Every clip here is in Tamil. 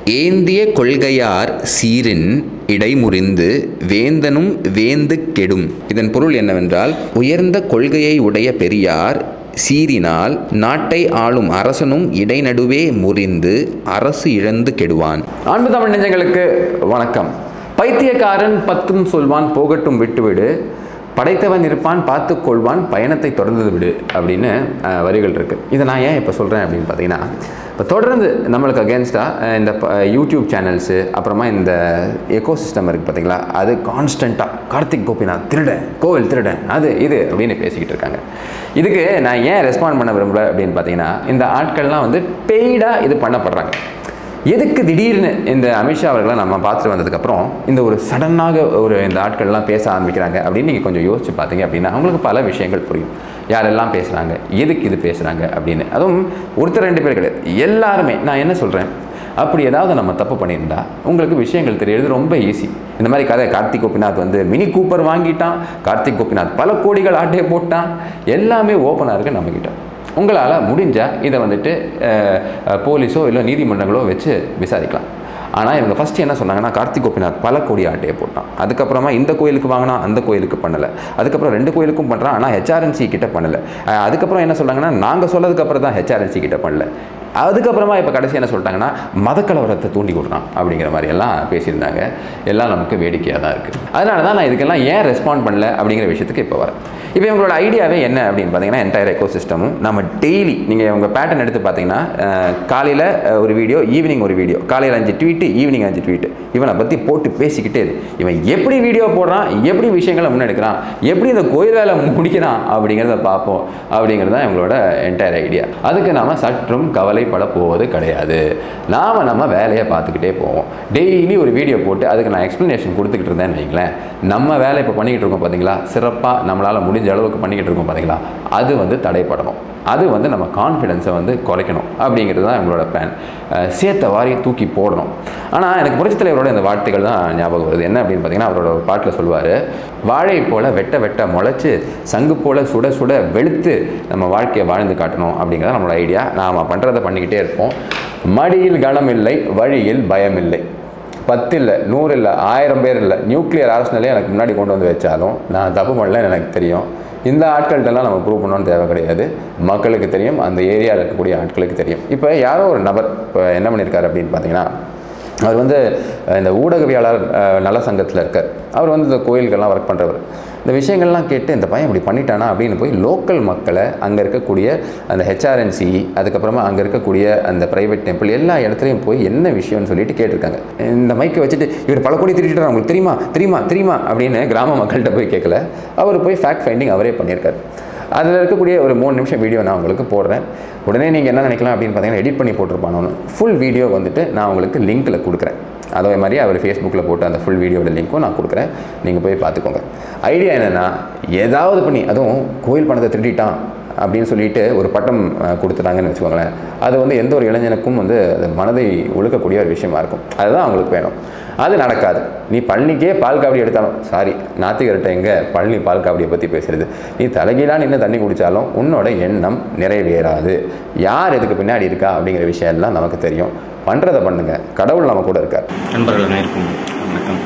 ஏந்திய கொள்கையார் சீரின் இடைமுறிந்து வேந்தனும் வேந்து கெடும் இதன் பொருள் என்னவென்றால் உயர்ந்த கொள்கையை உடைய பெரியார் சீரினால் நாட்டை ஆளும் அரசனும் இடைநடுவே முறிந்து அரசு இழந்து கெடுவான் அன்பு தமிழ் நெஞ்சங்களுக்கு வணக்கம் பைத்தியக்காரன் பத்தும் சொல்வான் போகட்டும் விட்டுவிடு படைத்தவன் இருப்பான் பார்த்து கொள்வான் பயணத்தை தொடர்ந்து விடு அப்படின்னு அஹ், வரிகள் இருக்குது இதை நான் ஏன் இப்போ சொல்கிறேன் அப்படின்னு பார்த்தீங்கன்னா இப்போ தொடர்ந்து நம்மளுக்கு அகேன்ஸ்டாக இந்த ப- யூடியூப் சேனல்ஸு அப்புறமா இந்த எக்கோ சிஸ்டம் இருக்குது பார்த்தீங்களா அது கான்ஸ்டண்ட்டாக கார்த்திக் கோபிநாத் திருடன் கோவில் திருடன் அது இது அப்படின்னு பேசிக்கிட்டு இருக்காங்க இதுக்கு நான் ஏன் ரெஸ்பாண்ட் பண்ண விரும்பல அப்படின்னு பார்த்தீங்கன்னா இந்த ஆட்கள்லாம் வந்து பெய்டாக இது பண்ணப்படுறாங்க எதுக்கு திடீர்னு இந்த அமித்ஷா அவர்களை நம்ம பார்த்துட்டு வந்ததுக்கப்புறம் இந்த ஒரு சடனாக ஒரு இந்த ஆட்கள்லாம் பேச ஆரம்பிக்கிறாங்க அப்படின்னு நீங்கள் கொஞ்சம் யோசிச்சு பார்த்தீங்க அப்படின்னா அவங்களுக்கு பல விஷயங்கள் புரியும் யாரெல்லாம் பேசுகிறாங்க எதுக்கு இது பேசுகிறாங்க அப்படின்னு அதுவும் ஒருத்தர் ரெண்டு பேர் கிடையாது எல்லாருமே நான் என்ன சொல்கிறேன் அப்படி ஏதாவது நம்ம தப்பு பண்ணியிருந்தா உங்களுக்கு விஷயங்கள் தெரியறது ரொம்ப ஈஸி இந்த மாதிரி கதை கார்த்திக் கோபிநாத் வந்து மினி கூப்பர் வாங்கிட்டான் கார்த்திக் கோபிநாத் பல கோடிகள் ஆட்டையை போட்டான் எல்லாமே ஓப்பனாக இருக்குது நம்மக்கிட்ட உங்களால் முடிஞ்சால் இதை வந்துட்டு அஹ், அஹ், போலீஸோ இல்லை நீதிமன்றங்களோ வச்சு விசாரிக்கலாம் ஆனால் இவங்க ஃபஸ்ட்டு என்ன சொன்னாங்கன்னா கார்த்திக் கோபிநாத் பல கோடி ஆட்டையை போட்டான் அதுக்கப்புறமா இந்த கோயிலுக்கு வாங்கினா அந்த கோயிலுக்கு பண்ணலை அதுக்கப்புறம் ரெண்டு கோயிலுக்கும் பண்ணுறான் ஆனால் ஹெச்ஆர்என்சி கிட்ட பண்ணலை அஹ், அதுக்கப்புறம் என்ன சொன்னாங்கன்னா நாங்கள் சொன்னதுக்கப்புறம் தான் ஹெச்ஆர்என்சி கிட்ட பண்ணல அதுக்கப்புறமா இப்போ கடைசி என்ன சொல்லிட்டாங்கன்னா மதக்கலவரத்தை தூண்டி விடுறான் அப்படிங்கிற மாதிரி எல்லாம் பேசியிருந்தாங்க எல்லாம் நமக்கு வேடிக்கையாக தான் இருக்குது அதனால தான் நான் இதுக்கெல்லாம் ஏன் ரெஸ்பாண்ட் பண்ணல அப்படிங்கிற விஷயத்துக்கு இப்போ வரேன் இப்போ இவங்களோட ஐடியாவே என்ன அப்படின்னு பார்த்தீங்கன்னா என்டையர் எக்கோ சிஸ்டமும் நம்ம டெய்லி நீங்கள் உங்கள் பேட்டர்ன் எடுத்து பார்த்தீங்கன்னா காலையில் ஒரு வீடியோ ஈவினிங் ஒரு வீடியோ காலையில் அஞ்சு ட்வீட்டு ஈவினிங் அஞ்சு ட்வீட்டு இவனை பற்றி போட்டு பேசிக்கிட்டே இரு இவன் எப்படி வீடியோ போடுறான் எப்படி விஷயங்களை முன்னெடுக்கிறான் எப்படி இந்த கோயில் வேலை முடிக்கிறான் அப்படிங்கிறத பார்ப்போம் அப்படிங்கிறது தான் இவங்களோட என்டையர் ஐடியா அதுக்கு நாம் சற்றும் கவலைப்பட போவது கிடையாது நாம் நம்ம வேலையை பார்த்துக்கிட்டே போவோம் டெய்லி ஒரு வீடியோ போட்டு அதுக்கு நான் எக்ஸ்ப்ளனேஷன் கொடுத்துக்கிட்டு இருந்தேன்னு வைங்களேன் நம்ம வேலை இப்போ பண்ணிக்கிட்டு இருக்கோம் பார்த்தீங்களா சிறப்பாக நம்மளால் முடிஞ்ச அளவுக்கு பண்ணிக்கிட்டு இருக்கோம் பார்த்தீங்களா அது வந்து தடைப்படணும் அது வந்து நம்ம கான்ஃபிடென்ஸை வந்து குறைக்கணும் அப்படிங்கிறது தான் எங்களோட பிளான் சேர்த்த வாரி தூக்கி போடணும் ஆனால் எனக்கு புரட்சித் தலைவரோட இந்த வார்த்தைகள் தான் ஞாபகம் வருது என்ன அப்படின்னு பார்த்தீங்கன்னா அவரோட ஒரு பாட்டில் சொல்லுவார் வாழை போல வெட்ட வெட்ட முளைச்சு சங்கு போல சுட சுட வெளுத்து நம்ம வாழ்க்கையை வாழ்ந்து காட்டணும் அப்படிங்கிறது நம்மளோட ஐடியா நாம் பண்ணுறதை பண்ணிக்கிட்டே இருப்போம் மடியில் கனம் இல்லை வழியில் பயம் இல்லை பத்து இல்லை நூறு இல்லை ஆயிரம் பேர் இல்லை நியூக்ளியர் ஆர்சனலே எனக்கு முன்னாடி கொண்டு வந்து வச்சாலும் நான் தப்பு பண்ணலன்னு எனக்கு தெரியும் இந்த ஆட்கள்கிட்டலாம் நம்ம ப்ரூவ் பண்ணணும்னு தேவை கிடையாது மக்களுக்கு தெரியும் அந்த ஏரியாவில் இருக்கக்கூடிய ஆட்களுக்கு தெரியும் இப்போ யாரோ ஒரு நபர் இப்போ என்ன பண்ணியிருக்காரு அப்படின்னு பார்த்தீங்கன்னா அவர் வந்து அஹ், இந்த ஊடகவியலாளர் அஹ், நல சங்கத்தில் இருக்கார் அவர் வந்து இந்த கோயிலுக்கெல்லாம் ஒர்க் பண்ணுறவர் இந்த விஷயங்கள்லாம் கேட்டு இந்த பையன் இப்படி பண்ணிட்டானா அப்படின்னு போய் லோக்கல் மக்களை அங்கே இருக்கக்கூடிய அந்த ஹெச்ஆர்என்சி அதுக்கப்புறமா அங்கே இருக்கக்கூடிய அந்த ப்ரைவேட் டெம்பிள் எல்லா இடத்துலையும் போய் என்ன விஷயம்னு சொல்லிட்டு கேட்டிருக்காங்க இந்த மைக்கை வச்சுட்டு இவர் பல கோடி திருட்டு உங்களுக்கு தெரியுமா தெரியுமா தெரியுமா அப்படின்னு கிராம மக்கள்கிட்ட போய் கேட்கல அவர் போய் ஃபேக்ட் ஃபைண்டிங் அவரே பண்ணியிருக்காரு அதில் இருக்கக்கூடிய ஒரு மூணு நிமிஷம் வீடியோ நான் உங்களுக்கு போடுறேன் உடனே நீங்கள் என்ன நினைக்கலாம் அப்படின்னு பார்த்தீங்கன்னா எடிட் பண்ணி போட்டிருப்பானு ஃபுல் வீடியோ வந்துட்டு நான் உங்களுக்கு லிங்க்கில் கொடுக்குறேன் அதே மாதிரி அவர் ஃபேஸ்புக்கில் போட்டு அந்த ஃபுல் வீடியோட லிங்க்கும் நான் கொடுக்குறேன் நீங்கள் போய் பார்த்துக்கோங்க ஐடியா என்னென்னா ஏதாவது பண்ணி அதுவும் கோயில் பணத்தை திருடிட்டான் அப்படின்னு சொல்லிட்டு ஒரு பட்டம் அஹ், கொடுத்துட்டாங்கன்னு வச்சுக்கோங்களேன் அது வந்து எந்த ஒரு இளைஞனுக்கும் வந்து அது மனதை ஒழுக்கக்கூடிய ஒரு விஷயமா இருக்கும் அதுதான் அவங்களுக்கு வேணும் அது நடக்காது நீ பழனிக்கே பால் காவடி எடுத்தாலும் சாரி நாத்திகர்கிட்ட எங்கே பழனி பால் காவடியை பற்றி பேசுறது நீ தலைகீழாக நின்று தண்ணி குடித்தாலும் உன்னோட எண்ணம் நிறைவேறாது யார் இதுக்கு பின்னாடி இருக்கா அப்படிங்கிற விஷயம் எல்லாம் நமக்கு தெரியும் பண்ணுறதை பண்ணுங்க கடவுள் நம்ம கூட இருக்கார் நண்பர்கள் அனைவருக்கும் வணக்கம்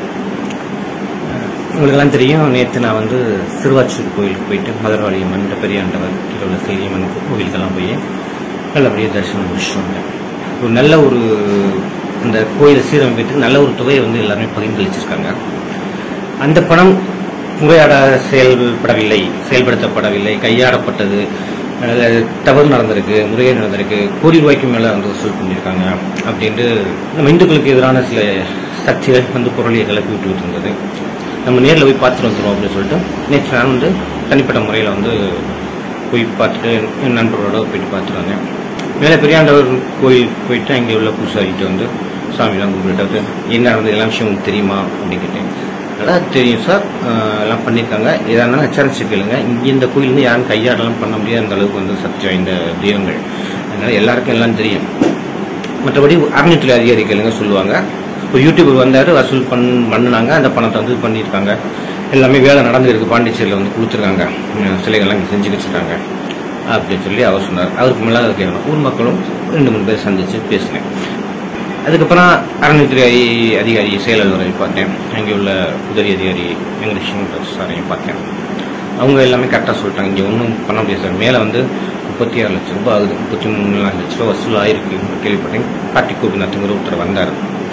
உங்களுக்கெல்லாம் தெரியும் நேற்று நான் வந்து சிறுவாச்சூர் கோயிலுக்கு போயிட்டு மதுரவாளியம்மன் பெரியாண்டவர் கீழே உள்ள சேரியம்மன் கோவிலுக்கெல்லாம் போய் நல்லபடியாக தரிசனம் முடிச்சுட்டு வந்தேன் ஒரு நல்ல ஒரு அந்த கோயிலை சீரமைப்பதற்கு நல்ல ஒரு தொகையை வந்து எல்லாருமே பகிர்ந்தளிச்சிருக்காங்க அந்த பணம் முறையாட செயல்படவில்லை செயல்படுத்தப்படவில்லை கையாடப்பட்டது அஹ், தவறு நடந்திருக்கு முறைகேடு நடந்திருக்கு கோடி ரூபாய்க்கு மேலே வந்து வசூல் பண்ணியிருக்காங்க அப்படின்ட்டு நம்ம இந்துக்களுக்கு எதிரான சில சக்திகள் வந்து பொருளியை கிளப்பி விட்டுக்கிட்டு இருந்தது நம்ம நேரில் போய் பார்த்துட்டு வந்துடுவோம் அப்படின்னு சொல்லிட்டு நேற்று நான் வந்து தனிப்பட்ட முறையில் வந்து போய் பார்த்துட்டு என் நண்பரோட போயிட்டு பார்த்துட்டு வந்தேன் மேலே பெரியாண்டவர் கோயில் போயிட்டு அங்கே உள்ள பூசாரிகிட்ட வந்து சாமிலாம் கும்பிட்டு என்ன நடந்தது எல்லா விஷயம் உங்களுக்கு தெரியுமா அப்படின்னு கேட்டேன் நல்லா தெரியும் சார் அஹ் எல்லாம் பண்ணியிருக்காங்க எதாக இருந்தாலும் ஹெச்ஆர்எஸ் கேளுங்க இங்கே இந்த கோயில் வந்து யாரும் கையாடலாம் பண்ண முடியாத அந்த அளவுக்கு வந்து சக்தி வாய்ந்த தெய்வங்கள் அதனால எல்லாருக்கும் எல்லாம் தெரியும் மற்றபடி அறநிலையத்துறை அதிகாரி கேளுங்க சொல்லுவாங்க இப்போ யூடியூபர் வந்தார் வசூல் பண் பண்ணினாங்க அந்த பணத்தை வந்து பண்ணியிருக்காங்க எல்லாமே வேலை நடந்துருக்கு பாண்டிச்சேரியில் வந்து கொடுத்துருக்காங்க அஹ் சிலைகள்லாம் இங்கே செஞ்சு வச்சுருக்காங்க அப்படின்னு சொல்லி அவர் சொன்னார் அவருக்கு மேலே அதை கேட்கணும் ஊர் மக்களும் ரெண்டு மூணு பேர் சந்திச்சு பேசினேன் அதுக்கப்புறம் அறநிலைத்துறை அதிகாரி செயலாளரை பார்த்தேன் அங்கே உள்ள உதவி அதிகாரி வெங்கடேஷன் சாரையும் பார்த்தேன் அவங்க எல்லாமே கரெக்டாக சொல்லிட்டாங்க இங்கே ஒன்றும் பண்ண முடியாது சார் மேலே வந்து முப்பத்தி ஆறு லட்சம் ரூபாய் ஆகுது முப்பத்தி மூணு லட்ச ரூபா வசூல் ஆயிருக்கு கேள்விப்பட்டேன் கார்த்திக் கோபிநாத்துங்கிற ஒருத்தர் வந்தார்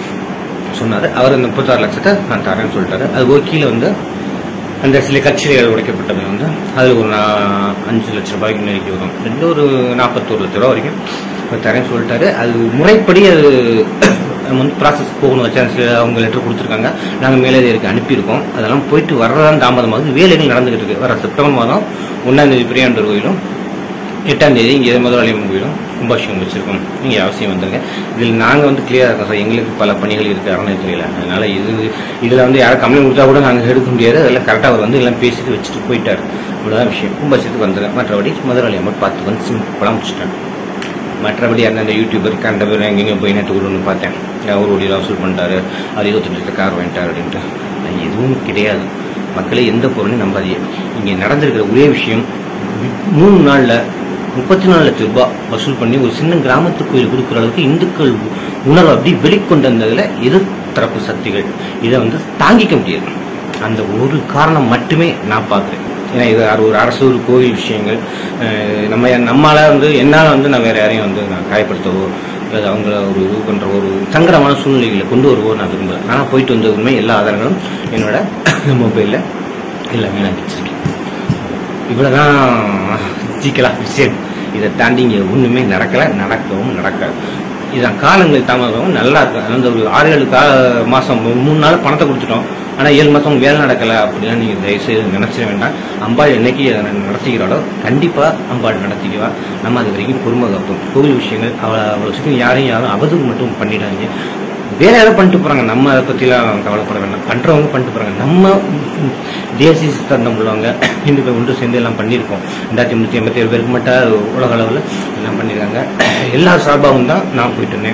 சொன்னார் அவர் அந்த முப்பத்தாறு லட்சத்தை நான் தரேன்னு சொல்லிட்டாரு அது ஒரு கீழே வந்து அந்த சில கட்சிகள் உடைக்கப்பட்டது வந்து அதில் ஒரு நா- அஞ்சு லட்ச ரூபாய்க்கு நெருக்கி வரும் ரெண்டு ஒரு நாற்பத்தோரு லட்ச ரூபா வரைக்கும் அவர் தரேன்னு சொல்லிட்டாரு அது முறைப்படி அது நம்ம வந்து ப்ராசஸ் போகணும் வச்சா சில அவங்க லெட்டர் கொடுத்துருக்காங்க நாங்கள் மேலதிகாரிக்கு அனுப்பியிருக்கோம் அதெல்லாம் போயிட்டு வர்றதான் தாமதமாகுது வேலைகள் நடந்துகிட்டு இருக்கு வர செப்டம்பர் மாதம் ஒன்றாம் தேதி பிரியாண்டர் கோயிலும் எட்டாம் தேதி இங்கே முதலாளியம் கோயிலும் கும்பாபிஷேகம் வச்சிருக்கோம் நீங்கள் அவசியம் வந்துருங்க இதில் நாங்கள் வந்து கிளியராக இருக்கோம் சார் எங்களுக்கு பல பணிகள் இருக்குது அறநிலைத்துறையில் அதனால இது இதில் வந்து யாரும் கம்ப்ளைண்ட் கொடுத்தா கூட நாங்கள் எடுக்க முடியாது அதெல்லாம் கரெக்டாக அவர் வந்து எல்லாம் பேசிட்டு வச்சுட்டு போயிட்டார் இவ்வளோதான் விஷயம் கும்பாபிஷேகத்துக்கு வந்துடுங்க மற்றபடி முதலாளி அம்மன் பார்த்து வந்து சிம்பிளாக முடிச்சிட்டாங்க மற்றபடி அந்தந்த யூடியூபர் கண்ட பேர் எங்கெங்கே போய் நேற்று ஒன்று பார்த்தேன் அவர் ஒரு வசூல் பண்ணிட்டாரு அவர் இருபத்தஞ்சு லட்சம் கார் வாங்கிட்டார் அப்படின்ட்டு அது எதுவும் கிடையாது மக்களே எந்த பொருளையும் நம்பாதீங்க இங்கே நடந்திருக்கிற ஒரே விஷயம் மூணு நாளில் முப்பத்தி நாலு லட்சம் ரூபாய் வசூல் பண்ணி ஒரு சின்ன கிராமத்து கோயில் கொடுக்குற அளவுக்கு இந்துக்கள் உணர்வு அப்படி வெளிக்கொண்டு வந்ததில் எதிர்த்தரப்பு சக்திகள் இதை வந்து தாங்கிக்க முடியாது அந்த ஒரு காரணம் மட்டுமே நான் பார்க்குறேன் ஏன்னா இது அது ஒரு அரசு ஒரு கோவில் விஷயங்கள் அஹ் நம்ம நம்மளால வந்து என்னால் வந்து நான் வேற யாரையும் வந்து நான் காயப்படுத்தவோ அல்லது அவங்கள ஒரு இது பண்ணுற ஒரு சங்கடமான சூழ்நிலைகளை கொண்டு வருவோ நான் விரும்புகிறேன் ஆனால் போயிட்டு வந்த உண்மை எல்லா ஆதாரங்களும் என்னோட மொபைலில் எல்லாமே நான் வச்சிருக்கேன் இவ்வளவுதான் சிக்கலா விஷயம் இதை தாண்டி இங்கே ஒன்றுமே நடக்கலை நடக்கவும் நடக்காது இதான் காலங்கள் தாமதம் நல்லா இருக்கு அந்த ஒரு ஆறு ஏழு கா மாதம் மூணு நாள் பணத்தை கொடுத்துட்டோம் ஆனால் ஏழு மாதம் வேலை நடக்கலை அப்படின்னா நீங்கள் தயவுசெய்து நினச்சிட வேண்டாம் அம்பாள் என்னைக்கு அதை நடத்திக்கிறாளோ கண்டிப்பாக அம்பாள் நடத்திக்குவா நம்ம அது வரைக்கும் பொறுமை காப்போம் கோவில் விஷயங்கள் அவளை அவ்வளோ சுற்றி யாரையும் யாரும் அவதூறு மட்டும் பண்ணிடாதீங்க வேற யாரோ பண்ணிட்டு போறாங்க நம்ம அதை பத்திலாம் கவலைப்பட வேண்டாம் பண்றவங்க பண்ணிட்டு போறாங்க நம்ம ம், தேசிய சித்தாந்தம் உள்ளவங்க இந்துக்கள் ஒன்று சேர்ந்து எல்லாம் பண்ணியிருக்கோம் ரெண்டாயிரத்தி முன்னூத்தி எண்பத்தி ஏழு பேருக்கு மட்டும் உலக அளவில் எல்லாம் பண்ணியிருக்காங்க எல்லா சார்பாகவும் தான் நான் போயிட்டு இருந்தேன்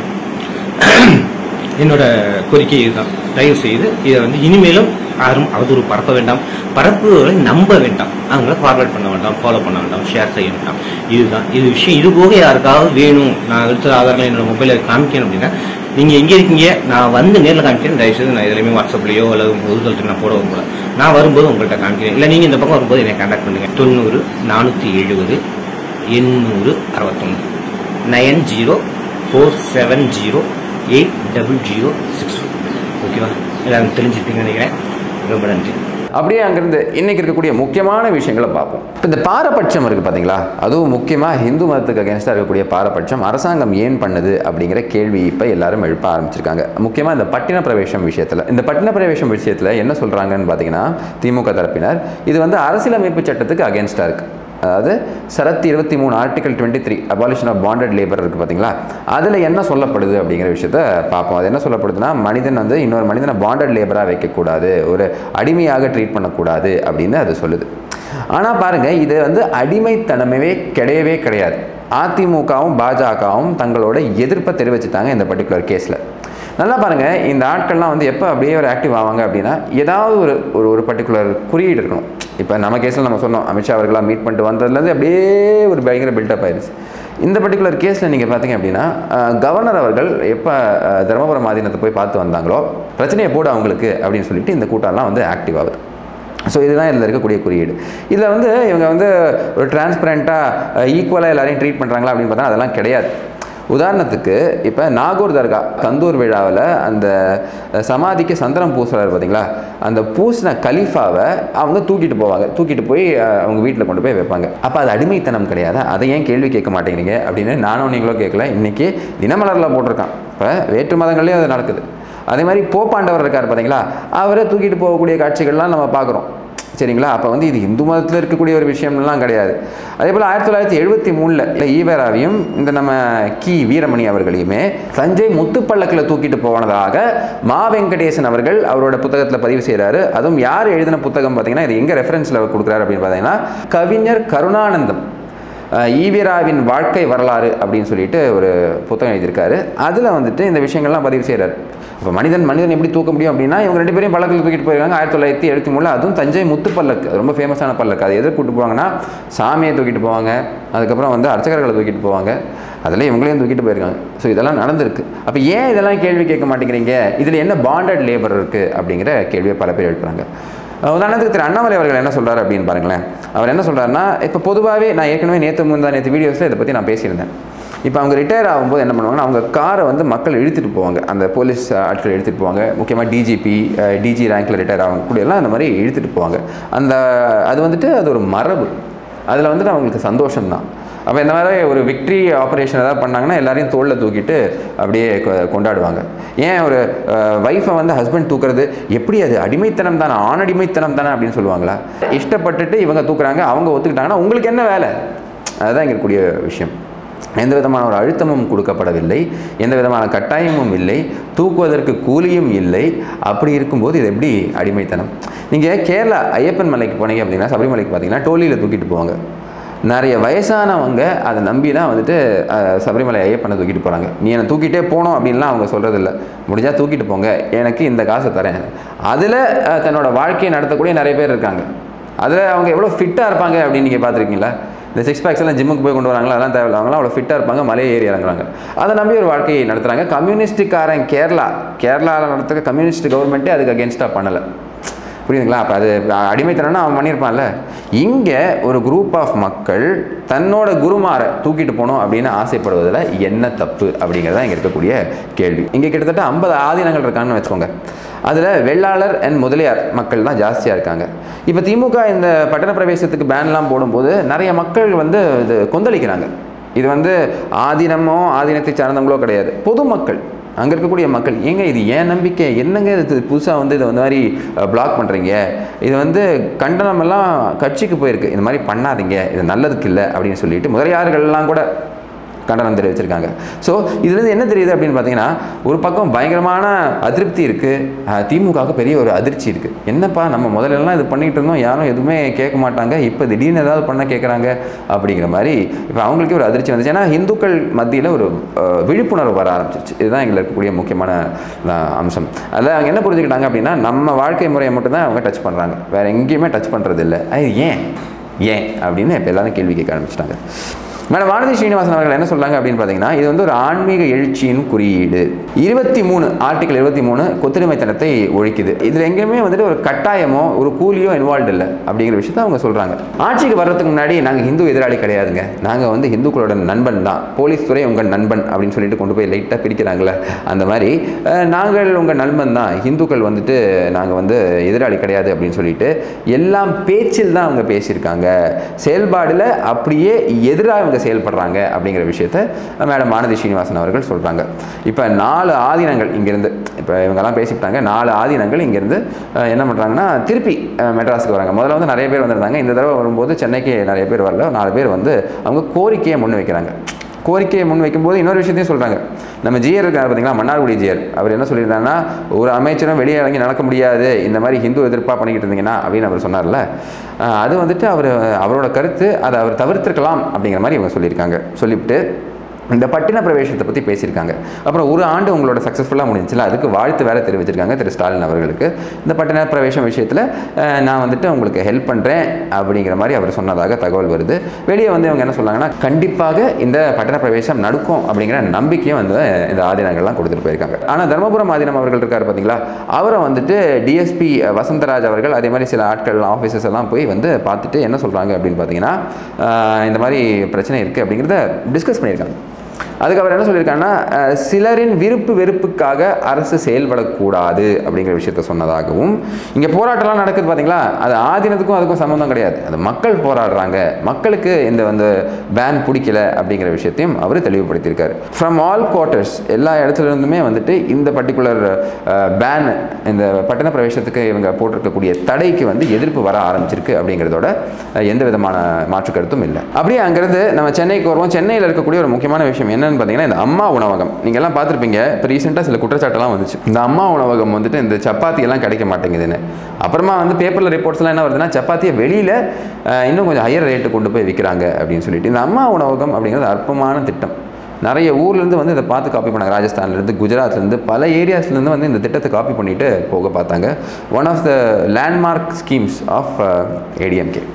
என்னோட கோரிக்கை இதுதான் தயவு செய்து இதை வந்து இனிமேலும் யாரும் அவதூறு பரப்ப வேண்டாம் பரப்புகளை நம்ப வேண்டாம் அவங்கள ஃபார்வர்ட் பண்ண வேண்டாம் ஃபாலோ பண்ண வேண்டாம் ஷேர் செய்ய வேண்டாம் இதுதான் இது விஷயம் இது போக யாருக்காவது வேணும் நான் எடுத்த ஆதாரங்களை என்னோட மொபைலில் காமிக்கணும் அப்படின்னா நீங்க எங்க இருக்கீங்க நான் வந்து நேரில் காமிக்கிறேன் தயவுசெய்து நான் எதுலையுமே வாட்ஸ்அப்லயோ அல்லது பொதுத்தளத்தில் நான் போடவும் கூட நான் வரும்போது உங்கள்கிட்ட காமிக்கிறேன் இல்லை நீங்க இந்த பக்கம் வரும்போது என்னை கான்டாக்ட் பண்ணுங்க தொண்ணூறு நானூற்றி எழுபது எண்ணூறு அறுபத்தொன்று nine zero four seven zero eight double zero six ஓகேவா எல்லாரும் தெரிஞ்சுப்பீங்கன்னு நினைக்கிறேன் ரொம்ப நன்றி அப்படியே அங்கிருந்து இன்னைக்கு இருக்கக்கூடிய முக்கியமான விஷயங்களை பார்ப்போம் இப்போ இந்த பாரபட்சம் இருக்குது பார்த்தீங்களா அதுவும் முக்கியமாக இந்து மதத்துக்கு அகேன்ஸ்டாக இருக்கக்கூடிய பாரபட்சம் அரசாங்கம் ஏன் பண்ணுது அப்படிங்கிற கேள்வி இப்போ எல்லாரும் எழுப்ப ஆரம்பிச்சிருக்காங்க முக்கியமாக இந்த பட்டின பிரவேசம் விஷயத்தில் இந்த பட்டின பிரவேசம் விஷயத்தில் என்ன சொல்கிறாங்கன்னு பார்த்தீங்கன்னா திமுக தரப்பினர் இது வந்து அரசியலமைப்பு சட்டத்துக்கு அகேன்ஸ்டாக இருக்குது அதாவது சரத் இருபத்தி மூணு article twenty three abolition of bonded labour இருக்குது பார்த்தீங்களா அதில் என்ன சொல்லப்படுது அப்படிங்கிற விஷயத்த பார்ப்போம் அது என்ன சொல்லப்படுதுன்னா மனிதன் வந்து இன்னொரு மனிதனை பாண்டட் லேபராக வைக்கக்கூடாது ஒரு அடிமையாக ட்ரீட் பண்ணக்கூடாது அப்படின்னு அது சொல்லுது ஆனால் பாருங்கள் இது வந்து அடிமைத்தனமே கிடையவே கிடையாது அதிமுகவும் பாஜகவும் தங்களோட எதிர்ப்பை தெரிவிச்சுட்டாங்க இந்த பர்டிகுலர் கேஸில் நல்லா பாருங்கள் இந்த ஆட்கள்லாம் வந்து எப்போ அப்படியே ஒரு ஆக்டிவ் ஆவாங்க அப்படின்னா ஏதாவது ஒரு ஒரு ஒரு பர்டிகுலர் குறியீடு இருக்கணும் இப்போ நம்ம கேஸில் நம்ம சொன்னோம் அமித்ஷா அவர்களாம் மீட் பண்ணிட்டு வந்ததுலேருந்து அப்படியே ஒரு பயங்கர பில்டப் ஆயிடுச்சு இந்த பர்டிகுலர் கேஸில் நீங்கள் பார்த்தீங்க அப்படின்னா அஹ், கவர்னர் அவர்கள் எப்போ அஹ், தருமபுரம் ஆதீனத்தை போய் பார்த்து வந்தாங்களோ பிரச்சனையை போட அவங்களுக்கு அப்படின்னு சொல்லிட்டு இந்த கூட்டம்லாம் வந்து ஆக்டிவ் ஆகுது ஸோ இதுதான் இதில் இருக்கக்கூடிய குறியீடு இதில் வந்து இவங்க வந்து ஒரு டிரான்ஸ்பரண்ட்டாக ஈக்குவலாக எல்லாரையும் ட்ரீட் பண்ணுறாங்களா அப்படின்னு பார்த்தா அதெல்லாம் கிடையாது உதாரணத்துக்கு இப்போ நாகூர் தர்கா கந்தூர் விழாவில் அந்த சமாதிக்கு சந்திரம் பூசுறாரு பார்த்தீங்களா அந்த பூசின கலீஃபாவை அவங்க தூக்கிட்டு போவாங்க தூக்கிட்டு போய் அஹ், அவங்க வீட்டில் கொண்டு போய் வைப்பாங்க அப்போ அது அடிமைத்தனம் கிடையாது அதை ஏன் கேள்வி கேட்க மாட்டேங்கிறீங்க அப்படின்னு நானும் நீங்களும் கேட்கல இன்றைக்கி தினமலரில் போட்டிருக்கான் இப்போ வேற்று மதங்கள்லேயும் அது நடக்குது அதே மாதிரி போப்பாண்டவர் இருக்கார் பார்த்தீங்களா அவரை தூக்கிட்டு போகக்கூடிய காட்சிகள்லாம் நம்ம பார்க்குறோம் சரிங்களா அப்போ வந்து இது இந்து மதத்தில் இருக்கக்கூடிய ஒரு விஷயம்லாம் கிடையாது அதே போல் ஆயிரத்தி தொள்ளாயிரத்தி எழுபத்தி மூணில் ஈவேராவையும் இந்த நம்ம கி வீரமணி அவர்களையுமே தஞ்சை முத்துப்பள்ளக்கில் தூக்கிட்டு போனதாக மா வெங்கடேசன் அவர்கள் அவரோட புத்தகத்தில் பதிவு செய்கிறாரு அதுவும் யார் எழுதின புத்தகம் பார்த்தீங்கன்னா இது எங்கே ரெஃபரன்ஸில் கொடுக்குறாரு அப்படின்னு பார்த்தீங்கன்னா கவிஞர் கருணானந்தம் அஹ் ஈவிராவின் வாழ்க்கை வரலாறு அப்படின்னு சொல்லிட்டு ஒரு புத்தகம் எழுதியிருக்காரு அதில் வந்துட்டு இந்த விஷயங்கள்லாம் பதிவு செய்கிறார் இப்போ மனிதன் மனிதன் எப்படி தூக்க முடியும் அப்படின்னா இவங்க ரெண்டு பேரையும் பல்லக்கில் தூக்கிட்டு போயிருக்காங்க ஆயிரத்தி தொள்ளாயிரத்தி எழுபத்தி மூணில் அதுவும் தஞ்சை முத்து பல்லக்கு அது ரொம்ப ஃபேமஸான பல்லக்கு அது எதை கூட்டு போவாங்கன்னா சாமியை தூக்கிட்டு போவாங்க அதுக்கப்புறம் வந்து அர்ச்சகர்களை தூக்கிட்டு போவாங்க அதில் இவங்களையும் தூக்கிட்டு போயிருக்காங்க ஸோ இதெல்லாம் நடந்திருக்கு அப்போ ஏன் இதெல்லாம் கேள்வி கேட்க மாட்டேங்கிறீங்க இதில் என்ன பாண்டட் லேபர் இருக்குது அப்படிங்கிற கேள்வியை பல பேர் எழுப்புறாங்க அஹ் உதாரணத்துக்கு திரு அண்ணாமலை அவர்கள் என்ன சொல்றாரு அப்படின்னு பாருங்களேன் அவர் என்ன சொல்றாருன்னா இப்போ பொதுவாகவே நான் ஏற்கனவே நேற்று முந்தா நேற்று வீடியோஸில் இதை பற்றி நான் பேசியிருந்தேன் இப்போ அவங்க ரிட்டையர் ஆகும்போது என்ன பண்ணுவாங்கன்னா அவங்க காரை வந்து மக்கள் இழுத்துட்டு போவாங்க அந்த போலீஸ் ஆட்கள் எடுத்துகிட்டு போவாங்க முக்கியமாக டிஜிபி டிஜி ரேங்க்கில் ரிட்டையர் ஆகும் கூட எல்லாம் அந்த மாதிரி இழுத்துட்டு போவாங்க அந்த அது வந்துட்டு அது ஒரு மரபு அதில் வந்துட்டு அவங்களுக்கு சந்தோஷம் தான் அப்போ இந்த மாதிரி ஒரு விக்ட்ரி ஆப்ரேஷன் ஏதாவது பண்ணாங்கன்னா எல்லாரையும் தோளில் தூக்கிட்டு அப்படியே கொ- கொண்டாடுவாங்க ஏன் ஒரு ஒய்ஃபை வந்து ஹஸ்பண்ட் தூக்குறது எப்படி அது அடிமைத்தனம் தானே ஆணடிமைத்தனம் தானே அப்படின்னு சொல்லுவாங்களா இஷ்டப்பட்டுட்டு இவங்க தூக்குறாங்க அவங்க ஒத்துக்கிட்டாங்கன்னா உங்களுக்கு என்ன வேலை அதுதான் இங்கே இருக்கக்கூடிய விஷயம் எந்த விதமான ஒரு அழுத்தமும் கொடுக்கப்படவில்லை எந்த விதமான கட்டாயமும் இல்லை தூக்குவதற்கு கூலியும் இல்லை அப்படி இருக்கும்போது இது எப்படி அடிமைத்தனம் நீங்கள் கேரளா ஐயப்பன் மலைக்கு போனீங்க அப்படின்னா சபரிமலைக்கு பார்த்தீங்கன்னா டோலியில் தூக்கிட்டு போவாங்க நிறைய வயசானவங்க அதை நம்பி தான் வந்துட்டு அஹ், சபரிமலை ஐயப்பனை தூக்கிட்டு போகிறாங்க நீ என்னை தூக்கிட்டே போகணும் அப்படின்லாம் அவங்க சொல்கிறதில்ல முடிஞ்சால் தூக்கிட்டு போங்க எனக்கு இந்த காசை தரேன் அதில் தன்னோட வாழ்க்கையை நடத்தக்கூடிய நிறைய பேர் இருக்காங்க அதில் அவங்க எவ்வளோ ஃபிட்டாக இருப்பாங்க அப்படின்னு நீங்கள் பார்த்துருக்கீங்களா இந்த சிக்ஸ் பேக்ஸ் எல்லாம் ஜிம்முக்கு போய் கொண்டு வராங்களா அதெல்லாம் தேவையில்ல அவங்களாம் அவ்வளோ ஃபிட்டாக இருப்பாங்க மலையை ஏறி இறங்குறாங்க அதை நம்பி ஒரு வாழ்க்கையை நடத்துகிறாங்க கம்யூனிஸ்டுக்காரன் கேரளா கேரளாவில் நடத்துகிற கம்யூனிஸ்ட் கவர்மெண்ட்டே அதுக்கு அகேன்ஸ்டாக பண்ணலை புரியுதுங்களா அப்போ அது அடிமைத்தனம்னா அவன் பண்ணியிருப்பான்ல இங்கே ஒரு குரூப் ஆஃப் மக்கள் தன்னோட குருமாரை தூக்கிட்டு போகணும் அப்படின்னு ஆசைப்படுவதில் என்ன தப்பு அப்படிங்கிறது தான் இங்கே இருக்கக்கூடிய கேள்வி இங்கே கிட்டத்தட்ட ஐம்பது ஆதீனங்கள் இருக்கான்னு வச்சுக்கோங்க அதில் வெள்ளாளர் அண்ட் முதலியார் மக்கள் தான் ஜாஸ்தியாக இருக்காங்க இப்போ திமுக இந்த பட்டண பிரவேசத்துக்கு பேன்லாம் போடும்போது நிறைய மக்கள் வந்து இது கொந்தளிக்கிறாங்க இது வந்து ஆதீனமோ ஆதீனத்தை சார்ந்தவங்களோ கிடையாது பொதுமக்கள் அங்கே இருக்கக்கூடிய மக்கள் ஏங்க இது ஏன் நம்பிக்கை என்னங்க இது புதுசாக வந்து இதை வந்து மாதிரி பிளாக் பண்ணுறீங்க இது வந்து கண்டனம் எல்லாம் கட்சிக்கு போயிருக்கு இந்த மாதிரி பண்ணாதீங்க இது நல்லதுக்கு இல்லை அப்படின்னு சொல்லிட்டு முதலியார்கள்லாம் கூட கண்டனம் தெரிவிச்சிருக்காங்க ஸோ இதுலேருந்து என்ன தெரியுது அப்படின்னு பார்த்தீங்கன்னா ஒரு பக்கம் பயங்கரமான அதிருப்தி இருக்குது திமுகவுக்கு பெரிய ஒரு அதிர்ச்சி இருக்குது என்னப்பா நம்ம முதல்லலாம் இது பண்ணிகிட்டு இருந்தோம் யாரும் எதுவுமே கேட்க மாட்டாங்க இப்போ திடீர்னு ஏதாவது பண்ண கேட்குறாங்க அப்படிங்கிற மாதிரி இப்போ அவங்களுக்கே ஒரு அதிர்ச்சி வந்துச்சு ஏன்னா இந்துக்கள் மத்தியில் ஒரு அஹ், விழிப்புணர்வு வர ஆரம்பிச்சிருச்சு இதுதான் எங்களுக்கு இருக்கக்கூடிய முக்கியமான அஹ், அம்சம் அதில் அவங்க என்ன புரிஞ்சுக்கிட்டாங்க அப்படின்னா நம்ம வாழ்க்கை முறையை மட்டும்தான் அவங்க டச் பண்ணுறாங்க வேறு எங்கேயுமே டச் பண்ணுறது இல்லை அது ஏன் ஏன் அப்படின்னு இப்போ எல்லாரும் கேள்வி கேட்க ஆரம்பிச்சிட்டாங்க மேடம் வானதி ஸ்ரீனிவாசன் அவர்கள் என்ன சொல்றாங்க அப்படின்னு பார்த்தீங்கன்னா இது வந்து ஒரு ஆன்மீக எழுச்சியின் குறியீடு இருபத்தி மூணு ஆர்டிகல் இருபத்தி மூணு கொத்தடிமைத்தனத்தை ஒழிக்குது இதில் எங்கேயுமே வந்துட்டு ஒரு கட்டாயமோ ஒரு கூலியோ இன்வால்வ் இல்லை அப்படிங்கிற விஷயத்த அவங்க சொல்கிறாங்க ஆட்சிக்கு வர்றதுக்கு முன்னாடி நாங்கள் ஹிந்து எதிராளி கிடையாதுங்க நாங்கள் வந்து ஹிந்துக்களோட நண்பன் தான் போலீஸ் துறை உங்கள் நண்பன் அப்படின்னு சொல்லிட்டு கொண்டு போய் லைட்டாக பிரிக்கிறாங்களே அந்த மாதிரி அஹ், நாங்கள் உங்கள் நண்பன் தான் ஹிந்துக்கள் வந்துட்டு நாங்கள் வந்து எதிராளி கிடையாது அப்படின்னு சொல்லிட்டு எல்லாம் பேச்சில் தான் அவங்க பேசியிருக்காங்க செயல்பாடில் அப்படியே எதிராக இவங்க செயல்படுறாங்க அப்படிங்கிற விஷயத்த மேடம் வானதி ஸ்ரீனிவாசன் அவர்கள் சொல்கிறாங்க இப்போ நாலு ஆதீனங்கள் இங்கேருந்து இப்போ இவங்கெல்லாம் பேசிட்டாங்க நாலு ஆதீனங்கள் இங்கேருந்து அஹ், என்ன பண்ணுறாங்கன்னா திருப்பி அஹ், மெட்ராஸுக்கு வராங்க முதல்ல வந்து நிறைய பேர் வந்திருந்தாங்க இந்த தடவை வரும்போது சென்னைக்கு நிறைய பேர் வரல நாலு பேர் வந்து அவங்க கோரிக்கையை முன் வைக்கிறாங்க கோரிக்கையை முன் வைக்கும்போது இன்னொரு விஷயத்தையும் சொல்கிறாங்க நம்ம ஜியர் இருக்கார் பார்த்தீங்களா மன்னார்குடி ஜியர் அவர் என்ன சொல்லியிருந்தாருன்னா ஒரு அமைச்சரும் வெளியே இறங்கி நடக்க முடியாது இந்த மாதிரி ஹிந்து எதிர்ப்பாக பண்ணிக்கிட்டு இருந்தீங்கன்னா அப்படின்னு அவர் சொன்னார்ல அஹ் அது வந்துட்டு அவர் அவரோட கருத்து அதை அவர் தவிர்த்திருக்கலாம் அப்படிங்கிற மாதிரி இவங்க சொல்லியிருக்காங்க சொல்லிவிட்டு இந்த பட்டின பிரவேசத்தை பற்றி பேசியிருக்காங்க அப்புறம் ஒரு ஆண்டு உங்களோட சக்ஸஸ்ஃபுல்லாக முடிஞ்சுல அதுக்கு வாழ்த்து வேற தெரிவிச்சிருக்காங்க திரு ஸ்டாலின் அவர்களுக்கு இந்த பட்டின பிரவேசம் விஷயத்தில் அஹ், நான் வந்துட்டு உங்களுக்கு ஹெல்ப் பண்ணுறேன் அப்படிங்கிற மாதிரி அவர் சொன்னதாக தகவல் வருது வெளியே வந்து இவங்க என்ன சொன்னாங்கன்னா கண்டிப்பாக இந்த பட்டண பிரவேசம் நடக்கும் அப்படிங்கிற நம்பிக்கையும் வந்து இந்த ஆதீனங்கள்லாம் கொடுத்துட்டு போயிருக்காங்க ஆனால் தர்மபுரம் ஆதீனம் அவர்கள் இருக்கார் பார்த்தீங்களா அவரை வந்துட்டு டிஎஸ்பி வசந்தராஜ் அவர்கள் அதே மாதிரி சில ஆட்கள் ஆஃபீஸர்ஸ் எல்லாம் போய் வந்து பார்த்துட்டு என்ன சொல்கிறாங்க அப்படின்னு பார்த்தீங்கன்னா அஹ், இந்த மாதிரி பிரச்சனை இருக்குது அப்படிங்கிறத டிஸ்கஸ் பண்ணியிருக்காங்க அதுக்கு அவர் என்ன சொல்லியிருக்காங்கன்னா அஹ், சிலரின் விருப்பு வெறுப்புக்காக அரசு செயல்படக்கூடாது அப்படிங்கிற விஷயத்த சொன்னதாகவும் இங்கே போராட்டம்லாம் நடக்குது பார்த்தீங்களா அது ஆதீனத்துக்கும் அதுக்கும் சம்மந்தம் கிடையாது அது மக்கள் போராடுறாங்க மக்களுக்கு இந்த வந்து பேன் பிடிக்கல அப்படிங்கிற விஷயத்தையும் அவர் தெளிவுபடுத்தியிருக்காரு ஃப்ரம் ஆல் குவார்ட்டர்ஸ் எல்லா இடத்துல இருந்துமே வந்துட்டு இந்த பர்டிகுலர் பேன் இந்த பட்டண பிரவேசத்துக்கு இவங்க போட்டிருக்கக்கூடிய தடைக்கு வந்து எதிர்ப்பு வர ஆரம்பிச்சிருக்கு அப்படிங்கிறதோட அஹ், எந்த விதமான மாற்று கருத்தும் இல்லை அப்படியே அங்கேருந்து நம்ம சென்னைக்கு வருவோம் சென்னையில் இருக்கக்கூடிய ஒரு முக்கியமான விஷயம் என்னன்னு பார்த்தீங்கன்னா இந்த அம்மா உணவகம் நீங்க எல்லாம் பார்த்துருப்பீங்க இப்போ ரீசெண்டாக சில குற்றச்சாட்டெல்லாம் வந்துச்சு இந்த அம்மா உணவகம் வந்துட்டு இந்த சப்பாத்தி எல்லாம் கிடைக்க மாட்டேங்குதுன்னு அப்புறமா வந்து பேப்பரில் ரிப்போர்ட்ஸ்லாம் என்ன வருதுன்னா சப்பாத்தியை வெளியில் இன்னும் கொஞ்சம் ஹையர் ரேட்டு கொண்டு போய் விற்கிறாங்க அப்படின்னு சொல்லிட்டு இந்த அம்மா உணவகம் அப்படிங்கிறது அற்பமான திட்டம் நிறைய ஊர்லேருந்து வந்து இதை பார்த்து காப்பி பண்ணாங்க ராஜஸ்தான்லேருந்து குஜராத்லேருந்து பல ஏரியாஸ்லேருந்து வந்து இந்த திட்டத்தை காப்பி பண்ணிட்டு போக பார்த்தாங்க one of the landmark schemes of ADMK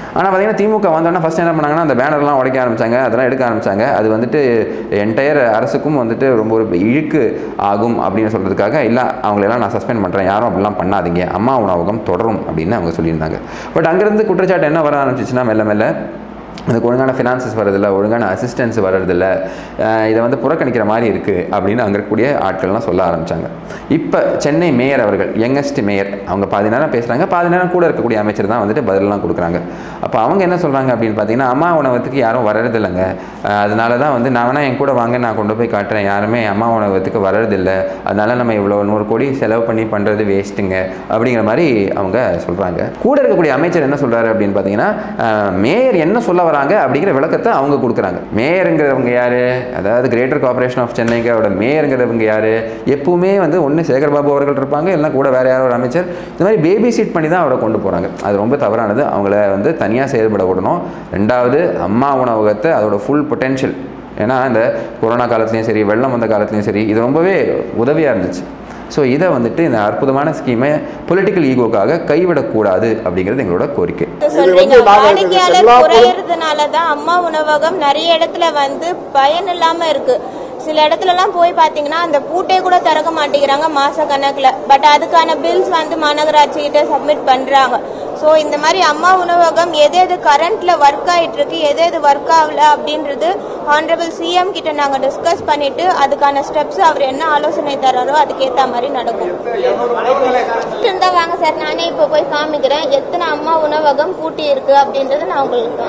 ஆனால் பார்த்தீங்கன்னா திமுக வந்தோடனே ஃபஸ்ட் என்ன பண்ணாங்கன்னா அந்த பேனர்லாம் உடைக்க ஆரம்பிச்சாங்க அதெல்லாம் எடுக்க ஆரம்பிச்சாங்க அது வந்துட்டு என்டையர் அரசுக்கும் வந்துட்டு ரொம்ப ஒரு இழுக்கு ஆகும் அப்படின்னு சொல்கிறதுக்காக இல்லை அவங்களெல்லாம் நான் சஸ்பெண்ட் பண்ணுறேன் யாரும் அப்படிலாம் பண்ணாதீங்க அம்மா உணவகம் தொடரும் அப்படின்னு அவங்க சொல்லியிருந்தாங்க பட் அங்கேருந்து குற்றச்சாட்டு என்ன வர ஆரம்பிச்சிச்சுன்னா மெல்ல மெல்ல அதுக்கு ஒழுங்கான ஃபினான்சஸ் வரதில்ல ஒழுங்கான அசிஸ்டன்ஸ் வர்றதில்ல அஹ் இதை வந்து புறக்கணிக்கிற மாதிரி இருக்குது அப்படின்னு அங்கே இருக்கக்கூடிய ஆட்கள்லாம் சொல்ல ஆரம்பித்தாங்க இப்போ சென்னை மேயர் அவர்கள் யங்கஸ்ட் மேயர் அவங்க பாதி நேரம் பேசுகிறாங்க பாதி நேரம் கூட இருக்கக்கூடிய அமைச்சர் தான் வந்துட்டு பதிலெலாம் கொடுக்குறாங்க அப்போ அவங்க என்ன சொல்கிறாங்க அப்படின்னு பார்த்தீங்கன்னா அம்மா உணவகத்துக்கு யாரும் வர்றதில்லைங்க அஹ் அதனால தான் வந்து நான் வேணா என் கூட வாங்க நான் கொண்டு போய் காட்டுறேன் யாருமே அம்மா உணவகத்துக்கு வர்றதில்லை அதனால நம்ம இவ்வளோ நூறு கோடி செலவு பண்ணி பண்ணுறது வேஸ்ட்டுங்க அப்படிங்கிற மாதிரி அவங்க சொல்கிறாங்க கூட இருக்கக்கூடிய அமைச்சர் என்ன சொல்கிறாரு அப்படின்னு பார்த்தீங்கன்னா அஹ், மேயர் என்ன சொல்ல வராங்க அப்படிங்கிற விளக்கத்தை அவங்க கொடுக்குறாங்க மேயருங்கிறவங்க யார் அதாவது கிரேட்டர் கார்பரேஷன் ஆஃப் சென்னைக்கோட மேயருங்கிறவங்க யார் எப்பவுமே வந்து ஒன்று சேகர்பாபு அவர்கள் இருப்பாங்க இல்லைனா கூட வேறு யாரோ ஒரு அமைச்சர் இந்த மாதிரி பேபி சீட் பண்ணி தான் அவரை கொண்டு போகிறாங்க அது ரொம்ப தவறானது அவங்கள வந்து தனியாக செயல்பட விடணும் ரெண்டாவது அம்மா உணவகத்தை அதோட ஃபுல் பொட்டென்ஷியல் ஏன்னா இந்த கொரோனா காலத்துலேயும் சரி வெள்ளம் வந்த காலத்துலேயும் சரி இது ரொம்பவே உதவியாக இருந்துச்சு ஸோ இதை வந்துட்டு இந்த அற்புதமான ஸ்கீமை பொலிட்டிக்கல் ஈகோக்காக கைவிடக்கூடாது அப்படிங்கிறது எங்களோட கோரிக்கை சொல்றீங்க வந்து நாங்க இதுக்கு வாடிக்கையாளர் எல்லா பொருள்- குறையறதுனால தான் அம்மா உணவகம் நிறைய இடத்துல வந்து பயன் இல்லாம இருக்கு சில இடத்துல எல்லாம் போய் பாத்தீங்கன்னா அந்த பூட்டே கூட திறக்க மாட்டேங்கிறாங்க மாச கணக்குல பட் அதுக்கான பில்ஸ் வந்து மாநகராட்சி கிட்ட சப்மிட் பண்றாங்க சோ இந்த மாதிரி அம்மா உணவகம் எது எது கரண்ட்ல ஒர்க் ஆயிட்டு இருக்கு எது எது ஒர்க் ஆகல அப்படின்றது ஹானரபிள் சிஎம் கிட்ட நாங்க டிஸ்கஸ் பண்ணிட்டு அதுக்கான ஸ்டெப்ஸ் அவர் என்ன ஆலோசனை தராரோ அதுக்கேத்த மாதிரி நடக்கும் இருந்தா வாங்க சார் நானே இப்ப போய் காமிக்கிறேன் எத்தனை அம்மா உணவகம் பூட்டி இருக்கு அப்படின்றத நான் உங்களுக்கு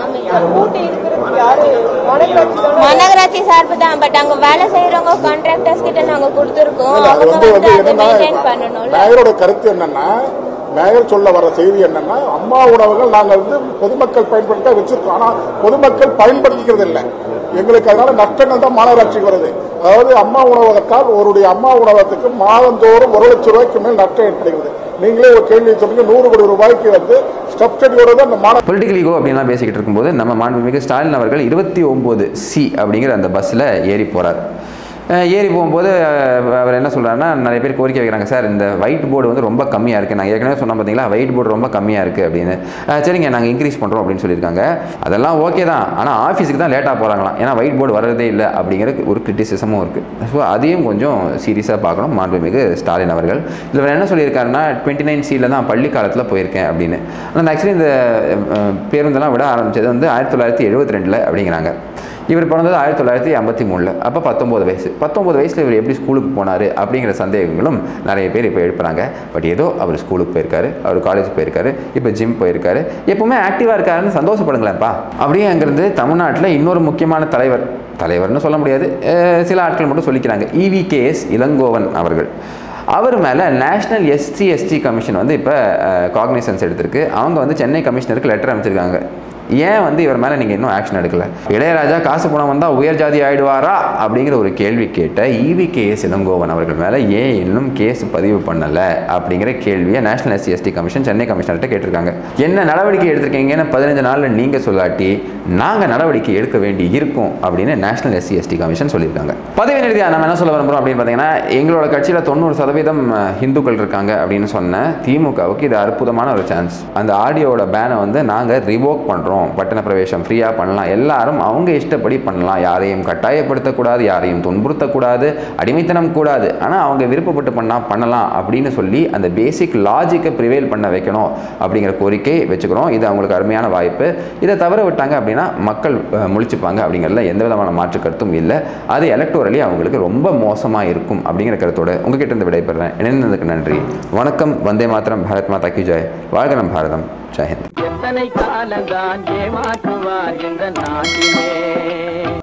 காமிக்கிறேன் மாநகராட்சி சார்பு தான் பட் அங்க வேலை செய்யறவங்க கான்ட்ராக்டர்ஸ் கிட்ட நாங்க கொடுத்துருக்கோம் இல்ல, அது அவங்க வந்து வந்து வந்து அதை என்னன்னா மெயின்டைன் பண்ணணும்ல மேயரோட கருத்து என்னன்னா மேயர் சொல்ல வர செய்தி என்னன்னா அம்மா உணவுகள் நாங்க வந்து பொதுமக்கள் பயன்படுத்த வச்சிருக்கோம் ஆனா பொதுமக்கள் பயன்படுத்திக்கிறது இல்லை எங்களுக்கு அதனால நஷ்டங்கள் தான் மாநகராட்சிக்கு வருது அதாவது அம்மா உணவகத்தால் ஒருடைய அம்மா உணவகத்துக்கு மாதந்தோறும் ஒரு லட்சம் ரூபாய்க்கு மேல் நஷ்டம் ஏற்படுகிறது நீங்களே ஒரு கேள்வி சொன்னீங்க நூறு கோடி ரூபாய்க்கு வந்து ஸ்டப்ஸ்டடியோட தான் அந்த மாநகர பொலிட்டிக்கல் ஈகோ அப்படின்லாம் பேசிக்கிட்டு இருக்கும்போது நம்ம மாண்புமிகு ஸ்டாலின் அவர்கள் இருபத்தி ஒம்பது சி அப்படிங்கிற அந்த பஸ்ஸில் ஏறி போகிறார் ஏறி போகும்போது அஹ், அவர் என்ன சொல்கிறாருன்னா நிறைய பேர் கோரிக்கை வைக்கிறாங்க சார் இந்த ஒயிட் போர்டு வந்து ரொம்ப கம்மியாக இருக்குது நாங்கள் ஏற்கனவே சொன்னோம் பார்த்தீங்களா ஒயிட் போர்டு ரொம்ப கம்மியாக இருக்குது அப்படின்னு அஹ், சரிங்க நாங்கள் இன்க்ரீஸ் பண்ணுறோம் அப்படின்னு சொல்லியிருக்காங்க அதெல்லாம் ஓகே தான் ஆனால் ஆஃபீஸுக்கு தான் லேட்டாக போகிறாங்களாம் ஏன்னா ஒயிட் போர்டு வரதே இல்லை அப்படிங்கிற ஒரு கிரிட்டிசிசமும் இருக்குது ஸோ அதையும் கொஞ்சம் சீரியஸாக பார்க்கணும் மாண்புமிகு ஸ்டாலின் அவர்கள் இதில் அவர் என்ன சொல்லியிருக்காருன்னா டுவெண்ட்டி நைன் சியில் தான் பள்ளி காலத்தில் போயிருக்கேன் அப்படின்னு ஆனால் ஆக்சுவலி இந்த அஹ், பேருந்தெல்லாம் விட ஆரம்பித்தது வந்து ஆயிரத்தி தொள்ளாயிரத்தி எழுபத்தி ரெண்டில் அப்படிங்கிறாங்க இவர் பிறந்தது ஆயிரத்தி தொள்ளாயிரத்தி ஐம்பத்தி மூணில் அப்போ பத்தொம்போது வயசு பத்தொம்போது வயசில் இவர் எப்படி ஸ்கூலுக்கு போனார் அப்படிங்கிற சந்தேகங்களும் நிறைய பேர் இப்போ எழுப்புறாங்க பட் ஏதோ அவர் ஸ்கூலுக்கு போயிருக்காரு அவர் காலேஜ் போயிருக்காரு இப்போ ஜிம் போயிருக்காரு எப்பவுமே ஆக்டிவாக இருக்காருன்னு சந்தோஷப்படுங்களேன்ப்பா அப்படியே அங்கேருந்து தமிழ்நாட்டில் இன்னொரு முக்கியமான தலைவர் தலைவர்னு சொல்ல முடியாது அஹ் சில ஆட்கள் மட்டும் சொல்லிக்கிறாங்க இவிகேஎஸ் இளங்கோவன் அவர்கள் அவர் மேலே நேஷனல் எஸ்சி எஸ்டி கமிஷன் வந்து இப்போ காக்னிசன்ஸ் எடுத்திருக்கு அவங்க வந்து சென்னை கமிஷனருக்கு லெட்டர் அமைச்சிருக்காங்க ஏன் வந்து இவர் மேலே நீங்கள் இன்னும் ஆக்ஷன் எடுக்கல இளையராஜா காசு பணம் வந்தால் உயர் ஜாதி ஆயிடுவாரா அப்படிங்கிற ஒரு கேள்வி கேட்ட ஈவி கேஎஸ் இளங்கோவன் அவர்கள் மேலே ஏன் இன்னும் கேஸ் பதிவு பண்ணலை அப்படிங்கிற கேள்வியை national SC ST commission Chennai கமிஷனர்கிட்ட கேட்டிருக்காங்க என்ன நடவடிக்கை எடுத்திருக்கீங்கன்னு பதினஞ்சு நாளில் நீங்கள் சொல்லாட்டி நாங்கள் நடவடிக்கை எடுக்க வேண்டி இருக்கும் அப்படின்னு நேஷனல் எஸ்சி எஸ்டி கமிஷன் சொல்லியிருக்காங்க பதவி நிறுத்தியா நம்ம என்ன சொல்ல விரும்புகிறோம் அப்படின்னு பார்த்தீங்கன்னா எங்களோட கட்சியில் தொண்ணூறு சதவீதம் அஹ், இந்துக்கள் இருக்காங்க அப்படின்னு சொன்ன திமுகவுக்கு இது அற்புதமான ஒரு சான்ஸ் அந்த ஆடியோட பேனை வந்து நாங்கள் ரிவோக் பண்ணுறோம் பட்டண பிரவேசம் ஃப்ரீயாக பண்ணலாம் எல்லாரும் அவங்க இஷ்டப்படி பண்ணலாம் யாரையும் கட்டாயப்படுத்தக்கூடாது யாரையும் துன்புறுத்தக்கூடாது அடிமைத்தனம் கூடாது ஆனால் அவங்க விருப்பப்பட்டு பண்ணால் பண்ணலாம் அப்படின்னு சொல்லி அந்த பேசிக் லாஜிக்கை ப்ரிவேல் பண்ண வைக்கணும் அப்படிங்கிற கோரிக்கை வச்சுக்கிறோம் இது அவங்களுக்கு அருமையான வாய்ப்பு இதை தவற விட்டாங்க அப்படின்னா மக்கள் அஹ், முழிச்சுப்பாங்க அப்படிங்கிறதுல எந்த விதமான மாற்று கருத்தும் இல்லை அது எலக்டோரலி அவங்களுக்கு ரொம்ப மோசமாக இருக்கும் அப்படிங்கிற கருத்தோட உங்ககிட்ட இருந்து விடைபெறேன் இணைந்ததுக்கு நன்றி வணக்கம் வந்தே மாத்திரம் பாரத் மாதா கி ஜெய் வாழ்க நம் பாரதம் ஜெயஹிந்த் எத்தனை காலந்தான் ஏமாற்றுவார் இந்த நாட்டிலே